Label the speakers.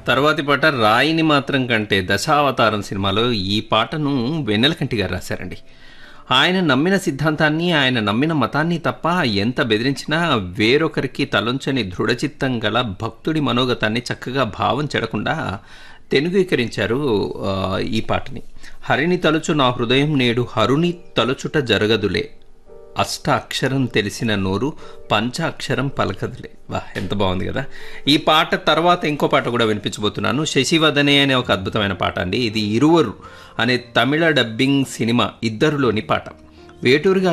Speaker 1: తర్వాతి పాట రాయిని మాత్రం కంటే దశావతారం సినిమాలో ఈ పాటను వెన్నెలకంటి గారు రాశారండి ఆయన నమ్మిన సిద్ధాంతాన్ని ఆయన నమ్మిన మతాన్ని తప్ప ఎంత బెదిరించినా వేరొకరికి తలొంచని దృఢచిత్తం గల భక్తుడి మనోగతాన్ని చక్కగా భావం చెడకుండా తెనుగీకరించారు ఆ, ఈ పాటని హరిని తలుచు నా హృదయం నేడు హరుని తలుచుట జరగదులే అష్ట అక్షరం తెలిసిన నోరు పంచ అక్షరం పలకదులే వా ఎంత బాగుంది కదా ఈ పాట తర్వాత ఇంకో పాట కూడా వినిపించబోతున్నాను శశివదనే అనే ఒక అద్భుతమైన పాట అండి ఇది ఇరువరు అనే తమిళ డబ్బింగ్ సినిమా ఇద్దరులోని పాట వేటూరుగా